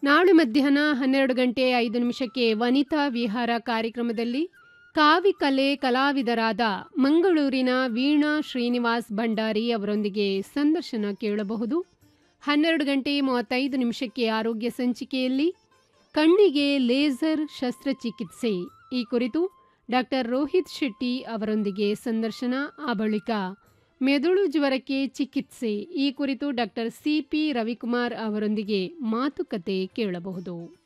ನಾಳೆ ಮಧ್ಯಾಹ್ನ ಹನ್ನೆರಡು ಗಂಟೆ ಐದು ನಿಮಿಷಕ್ಕೆ ವನಿತಾ ವಿಹಾರ ಕಾರ್ಯಕ್ರಮದಲ್ಲಿ ಕಾವಿಕಲೆ ಕಲಾವಿದರಾದ ಮಂಗಳೂರಿನ ವೀಣಾ ಶ್ರೀನಿವಾಸ್ ಭಂಡಾರಿ ಅವರೊಂದಿಗೆ ಸಂದರ್ಶನ ಕೇಳಬಹುದು ಹನ್ನೆರಡು ಗಂಟೆ ಮೂವತ್ತೈದು ನಿಮಿಷಕ್ಕೆ ಆರೋಗ್ಯ ಸಂಚಿಕೆಯಲ್ಲಿ ಕಣ್ಣಿಗೆ ಲೇಸರ್ ಶಸ್ತ್ರಚಿಕಿತ್ಸೆ ಈ ಕುರಿತು ಡಾಕ್ಟರ್ ರೋಹಿತ್ ಶೆಟ್ಟಿ ಅವರೊಂದಿಗೆ ಸಂದರ್ಶನ ಆ ಬಳಿಕ ಮೆದುಳು ಜ್ವರಕ್ಕೆ ಚಿಕಿತ್ಸೆ ಈ ಕುರಿತು ಡಾಕ್ಟರ್ ಸಿಪಿ ರವಿಕುಮಾರ್ ಅವರೊಂದಿಗೆ ಮಾತುಕತೆ ಕೇಳಬಹುದು